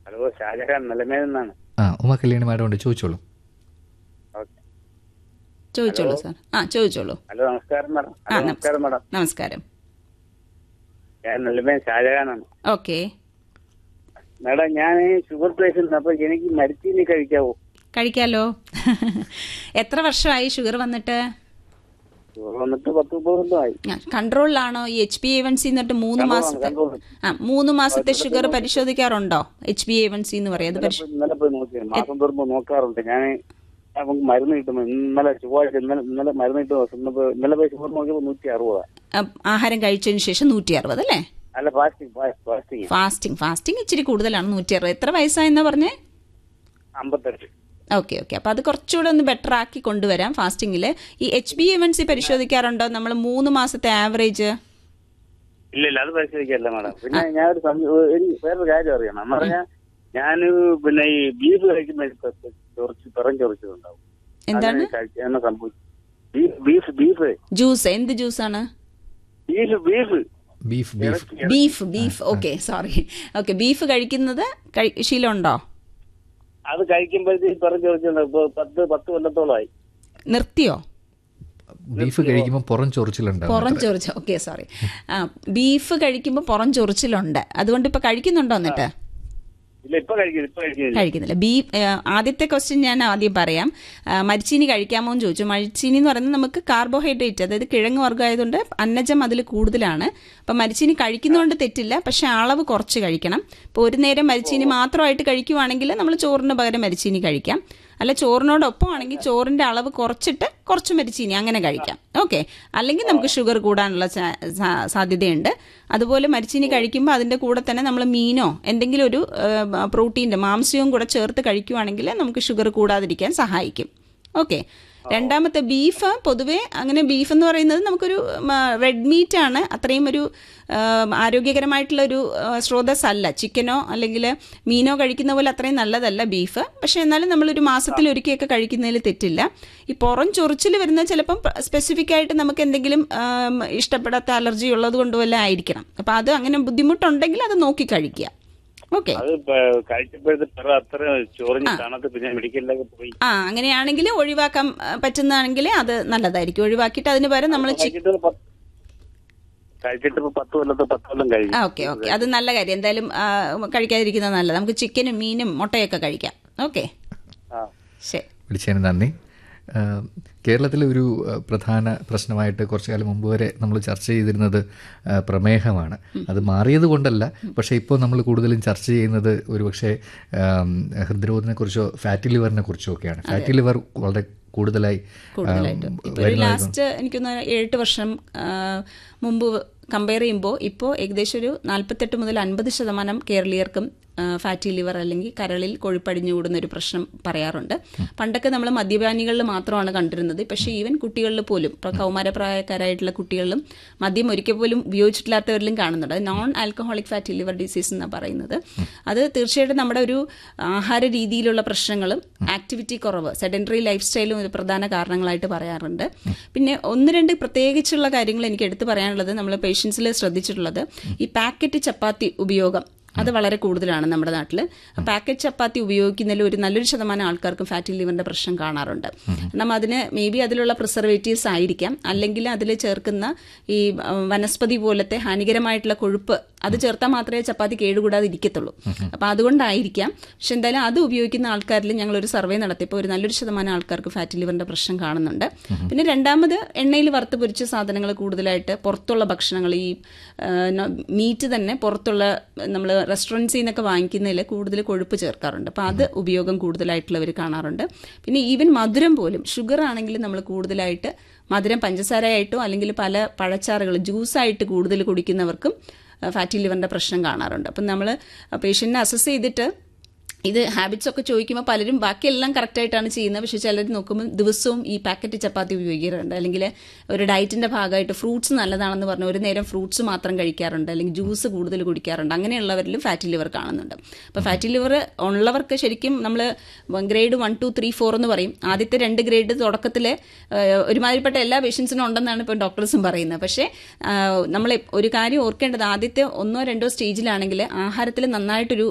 Hello Shah Jahan Nilamel നിന്നാണ് ആ Uma Kalyani madam ഉണ്ട് ചോദിച്ചോളൂ ഓക്കെ ചോദിച്ചോളൂ സാർ ആ ചോദിച്ചോളൂ ഹലോ നമസ്കാരം മാഡം ആ, ഹലോ നമസ്കാരം മാഡം നമസ്കാരം ഞാൻ നെല്ലുമേൽ ഷാജഹാനാണ് ഓക്കെ മാഡം ഞാൻ ഷുഗർ പേഷ്യന്റ് അപ്പൊ എനിക്ക് മരുത്തിനി കഴിക്കാവോ കഴിക്കാലോ എത്ര വർഷമായി ഷുഗർ വന്നിട്ട് ഷുഗർ വന്നിട്ട് പത്ത് മുപ്പത് കൊല്ലമായി ആ, കൺട്രോളിലാണോ ഈ H B A one C എന്നിട്ട് മൂന്ന് കൺട്രോളാണ്, മാസത്തെ കൺട്രോളാണ്. ആ മൂന്ന് മാസത്തെ ഷുഗർ പരിശോധിക്കാറുണ്ടോ H B A one C എന്ന് പറയും അത് ഇന്നലെ പരിശോ- പോയി- ഇന്നലെ പോയി നോക്കി മാസം തോറുമ്പോ നോക്കാറുണ്ട് ഞാൻ നമുക്ക് മരുന്ന് കിട്ടുന്നു ഇന്നലെ ചൊവ്വാഴ്ച ഇന്നലെ ഇന്നലെ മരുന്ന് കിട്ടുന്ന ദിവസം ഇന്നിപ്പോ ഇന്നലെ പോയി ഷുഗർ നോക്കിയപ്പോൾ നൂറ്റി അറുപതാ ആ, ആഹാരം കഴിച്ചതിന് ശേഷം നൂറ്റി അറുപത് അല്ലേ അല്ല ഫാസ്റ്റിംഗ് ഫാസ്റ്റിംഗ് ഫാസ്റ്റിംഗ് ഫാസ്റ്റിംഗ് ഇച്ചിരി കൂടുതലാണ് നൂറ്റി അറുപത് എത്ര വയസ്സായെന്നാ പറഞ്ഞേ അമ്പത്തെട്ട് ഓക്കെ ഓക്കെ അപ്പോൾ അത് കുറച്ചുകൂടെ ഒന്ന് ബെറ്റർ ആക്കി കൊണ്ടുവരാം ഫാസ്റ്റിങ്ങിൽ ഈ H B A one C പരിശോധിക്കാറുണ്ടോ നമ്മൾ മൂന്ന് മാസത്തെ ആവറേജ് ഇല്ല ഇല്ല അത് പരിശോധിക്കല്ല മാഡം പിന്നെ ഞാൻ ഒരു സം- ഒരു വേറൊരു കാര്യം അറിയണം എന്ന് പറഞ്ഞാൽ ഞാൻ പിന്നെ ഈ ബീഫ് കഴിക്കുമ്പോൾ ചൊറിച്ച് പിറം ചൊറിച്ചതുണ്ടാവും എന്താണ് അങ്ങനെ കഴിച്ച- എന്നാ സംഭവിച്ചു ബീഫ് ബീഫ് ബീഫ് ജ്യൂസ് എന്ത് ജ്യൂസാണ് beef beef beef beef beef beef okay sorry okay beef കഴിക്കുന്നത് കഴി- ശീലമുണ്ടോ അത് കഴിക്കുമ്പോഴത്തേക്ക് പിറം ചൊറിച്ചുണ്ടാവും ഇപ്പൊ പത്ത് പത്ത് കൊല്ലത്തോളമായി നിർത്തിയോ ബീഫ് കഴിക്കുമ്പോൾ പുറം ചൊറിച്ചിലുണ്ടാവും പുറം ചൊറിച്ച ഓക്കെ സോറി ആ ബീഫ് കഴിക്കുമ്പോൾ പുറം ചൊറിച്ചിലുണ്ട് അതുകൊണ്ട് ഇപ്പൊ കഴിക്കുന്നുണ്ടോ എന്നിട്ട് ഇല്ല ഇപ്പൊ കഴിക്കുന്നു ഇപ്പൊ കഴിക്കുന്നില്ല കഴിക്കുന്നില്ല ബീഫ് ആദ്യത്തെ ക്വസ്റ്റ്യൻ ഞാൻ ആദ്യം പറയാം ആ, മരിച്ചീനി കഴിക്കാമോ എന്ന് ചോദിച്ചു മരിച്ചീനി എന്ന് പറയുന്നത് നമുക്ക് കാർബോഹൈഡ്രേറ്റ് അതായത് കിഴങ്ങ് വർഗ്ഗം ആയതുകൊണ്ട് അന്നജം അതിൽ കൂടുതലാണ് അപ്പം മരിച്ചീനി കഴിക്കുന്നതുകൊണ്ട് തെറ്റില്ല പക്ഷെ അളവ് കുറച്ച് കഴിക്കണം ഇപ്പോൾ ഒരു നേരം മരിച്ചീനി മാത്രമായിട്ട് കഴിക്കുവാണെങ്കിൽ നമ്മൾ ചോറിന് പകരം മരിച്ചീനി കഴിക്കാം അല്ല ചോറിനോടൊപ്പം ആണെങ്കിൽ ചോറിന്റെ അളവ് കുറച്ചിട്ട് കുറച്ച് മരിച്ചീനി അങ്ങനെ കഴിക്കാം ഓക്കെ അല്ലെങ്കിൽ നമുക്ക് ഷുഗർ കൂടാനുള്ള സാ- സാ- സാധ്യതയുണ്ട് അതുപോലെ മരിച്ചീനി കഴിക്കുമ്പോൾ അതിന്റെ കൂടെ തന്നെ നമ്മൾ മീനോ എന്തെങ്കിലും ഒരു പ്രോട്ടീൻ്റെ മാംസ്യവും കൂടെ ചേർത്ത് കഴിക്കുവാണെങ്കിൽ നമുക്ക് ഷുഗർ കൂടാതിരിക്കാൻ സഹായിക്കും ഓക്കെ രണ്ടാമത്തെ ബീഫ് പൊതുവേ അങ്ങനെ ബീഫ് എന്ന് പറയുന്നത് നമുക്കൊരു റെഡ് മീറ്റ് ആണ് അത്രയും ഒരു ആ, ആരോഗ്യകരമായിട്ടുള്ള ഒരു ആ, സ്രോതസ്സല്ല ചിക്കനോ അല്ലെങ്കിൽ മീനോ കഴിക്കുന്ന പോലെ അത്രയും നല്ലതല്ല ബീഫ് പക്ഷെ എന്നാലും നമ്മളൊരു മാസത്തിൽ ഒരിക്കലൊക്കെ കഴിക്കുന്നതിൽ തെറ്റില്ല ഈ പുറം ചൊറിച്ചിൽ വരുന്ന ചിലപ്പം സ്പെസിഫിക് ആയിട്ട് നമുക്ക് എന്തെങ്കിലും ആം, ഇഷ്ടപ്പെടാത്ത അലർജി ഉള്ളത് കൊണ്ട് വല്ല ആയിരിക്കണം അപ്പം അത് അങ്ങനെ ബുദ്ധിമുട്ടുണ്ടെങ്കിൽ അത് നോക്കി കഴിക്കുക ഓക്കെ അത് ഇപ്പൊ കഴിച്ചപ്പോഴത്തെ പിറ അത്ര ചൊറിഞ്ഞ് തണുത്ത് പിന്നെ മെഡിക്കലിലൊക്കെ പോയി ആ അങ്ങനെയാണെങ്കിൽ ഒഴിവാക്കാൻ ആ, പറ്റുന്നതാണെങ്കിൽ അത് നല്ലതായിരിക്കും ഒഴിവാക്കിയിട്ട് അതിന് പകരം നമ്മൾ ചി കഴിച്ചിട്ട് ഒരു പത്ത് കഴിച്ചിട്ട് ഇപ്പൊ പത്ത് കൊല്ലത്തെ പത്ത് കൊല്ലം കഴിഞ്ഞു ആ ഓക്കെ ഓക്കെ അത് നല്ല കാര്യം എന്തായാലും ആ, കഴിക്കാതിരിക്കുന്നത് നല്ലത് നമുക്ക് ചിക്കനും മീനും മുട്ടയൊക്കെ കഴിക്കാം ഓക്കെ ആ ശരി വിളിച്ചതിന് നന്ദി ആ, കേരളത്തിലെ ഒരു ആ, പ്രധാന പ്രശ്നമായിട്ട് കുറച്ചു കാലം മുമ്പ് വരെ നമ്മൾ ചർച്ച ചെയ്തിരുന്നത് ആ, പ്രമേഹമാണ് അത് മാറിയത് കൊണ്ടല്ല പക്ഷേ ഇപ്പോൾ നമ്മൾ കൂടുതലും ചർച്ച ചെയ്യുന്നത് ഒരുപക്ഷെ ആം, ഹൃദ്രോഗത്തിനെ കുറിച്ചോ ഫാറ്റി ലിവറിനെ കുറിച്ചോ ഒക്കെയാണ് ഫാറ്റി ലിവർ വളരെ കൂടുതലായി കൂടുതലായിട്ട് ആം, ഇപ്പോൾ ഒരു ലാസ്റ്റ് എനിക്കൊന്ന് ഏഴെട്ട് വർഷം ആ, മുമ്പ് കമ്പയർ ചെയ്യുമ്പോൾ ഇപ്പോൾ ഏകദേശം ഒരു നാൽപ്പത്തെട്ട് മുതൽ അൻപത് ശതമാനം കേരളീയർക്കും ഫാറ്റി ലിവർ അല്ലെങ്കിൽ കരളിൽ കൊഴുപ്പടിഞ്ഞു കൂടുന്ന ഒരു പ്രശ്നം പറയാറുണ്ട് പണ്ടൊക്കെ നമ്മൾ മദ്യപാനികളിൽ മാത്രമാണ് കണ്ടിരുന്നത് പക്ഷേ ഈവൻ കുട്ടികളിൽ പോലും ഇപ്പോൾ കൗമാരപ്രായക്കാരായിട്ടുള്ള കുട്ടികളിലും മദ്യം ഒരിക്കൽ പോലും ഉപയോഗിച്ചിട്ടില്ലാത്തവരിലും കാണുന്നുണ്ട് അത് non alcoholic fatty liver disease എന്നാണ് പറയുന്നത് അത് തീർച്ചയായിട്ടും നമ്മുടെ ഒരു ആഹാര രീതിയിലുള്ള പ്രശ്നങ്ങളും ആക്ടിവിറ്റി കുറവ് സെഡൻറ്ററി ലൈഫ് സ്റ്റൈലും ഒരു പ്രധാന കാരണങ്ങളായിട്ട് പറയാറുണ്ട് പിന്നെ ഒന്ന് രണ്ട് പ്രത്യേകിച്ചുള്ള കാര്യങ്ങൾ എനിക്ക് എടുത്തു പറയാനുള്ളത് നമ്മൾ പേഷ്യൻസിൽ ശ്രദ്ധിച്ചിട്ടുള്ളത് ഈ പാക്കറ്റ് ചപ്പാത്തി ഉപയോഗം അത് വളരെ കൂടുതലാണ് നമ്മുടെ നാട്ടിൽ പാക്കറ്റ് ചപ്പാത്തി ഉപയോഗിക്കുന്നതിൽ ഒരു നല്ലൊരു ശതമാനം ആൾക്കാർക്കും ഫാറ്റി ലിവറിന്റെ പ്രശ്നം കാണാറുണ്ട് കാരണം അതിന് മേ ബി അതിലുള്ള പ്രിസർവേറ്റീവ്സ് ആയിരിക്കാം അല്ലെങ്കിൽ അതിൽ ചേർക്കുന്ന ഈ ആ, വനസ്പതി പോലത്തെ ഹാനികരമായിട്ടുള്ള കൊഴുപ്പ് അത് ചേർത്താൽ മാത്രമേ ചപ്പാത്തി കേടുകൂടാതെ ഇരിക്കത്തുള്ളൂ അപ്പോൾ അതുകൊണ്ടായിരിക്കാം പക്ഷെ എന്തായാലും അത് ഉപയോഗിക്കുന്ന ആൾക്കാരിൽ ഞങ്ങൾ ഒരു സർവേ നടത്തിയപ്പോൾ ഒരു നല്ലൊരു ശതമാനം ആൾക്കാർക്ക് ഫാറ്റി ലിവറിന്റെ പ്രശ്നം കാണുന്നുണ്ട് പിന്നെ രണ്ടാമത് എണ്ണയിൽ വറുത്ത് പൊരിച്ച സാധനങ്ങൾ കൂടുതലായിട്ട് പുറത്തുള്ള ഭക്ഷണങ്ങൾ ഈ മീറ്റ് തന്നെ പുറത്തുള്ള നമ്മൾ റെസ്റ്റോറൻറ്റ്സിൽ നിന്നൊക്കെ വാങ്ങിക്കുന്നതിൽ കൂടുതൽ കൊഴുപ്പ് ചേർക്കാറുണ്ട് അപ്പോൾ അത് ഉപയോഗം കൂടുതലായിട്ടുള്ളവർ കാണാറുണ്ട് പിന്നെ ഈവൻ മധുരം പോലും ഷുഗർ ആണെങ്കിലും നമ്മൾ കൂടുതലായിട്ട് മധുരം പഞ്ചസാരയായിട്ടോ അല്ലെങ്കിൽ പല പഴച്ചാറുകൾ ജ്യൂസായിട്ട് കൂടുതൽ കുടിക്കുന്നവർക്കും ഫാറ്റി ലിവറിൻ്റെ പ്രശ്നം കാണാറുണ്ട് അപ്പം നമ്മൾ പേഷ്യൻറ്റിനെ അസസ് ചെയ്തിട്ട് ഇത് ഹാബിറ്റ്സ് ഒക്കെ ചോദിക്കുമ്പോൾ പലരും ബാക്കിയെല്ലാം കറക്റ്റായിട്ടാണ് ചെയ്യുന്നത് പക്ഷേ ചിലർ നോക്കുമ്പോൾ ദിവസവും ഈ പാക്കറ്റ് ചപ്പാത്തി ഉപയോഗിക്കാറുണ്ട് അല്ലെങ്കിൽ ഒരു ഡയറ്റിൻ്റെ ഭാഗമായിട്ട് ഫ്രൂട്ട്സ് നല്ലതാണെന്ന് പറഞ്ഞ് ഒരു നേരം ഫ്രൂട്ട്സ് മാത്രം കഴിക്കാറുണ്ട് അല്ലെങ്കിൽ ജ്യൂസ് കൂടുതൽ കുടിക്കാറുണ്ട് അങ്ങനെയുള്ളവരിലും ഫാറ്റി ലിവർ കാണുന്നുണ്ട് അപ്പോൾ ഫാറ്റി ലിവർ ഉള്ളവർക്ക് ശരിക്കും നമ്മൾ grade one two three four എന്ന് പറയും ആദ്യത്തെ രണ്ട് ഗ്രേഡ് തുടക്കത്തിൽ ഒരുമാതിരിപ്പെട്ട എല്ലാ പേഷ്യൻസിനും ഉണ്ടെന്നാണ് ഇപ്പോൾ ഡോക്ടേഴ്സും പറയുന്നത് പക്ഷേ നമ്മൾ ഒരു കാര്യം ഓർക്കേണ്ടത് ആദ്യത്തെ ഒന്നോ രണ്ടോ സ്റ്റേജിലാണെങ്കിൽ ആഹാരത്തിൽ നന്നായിട്ടൊരു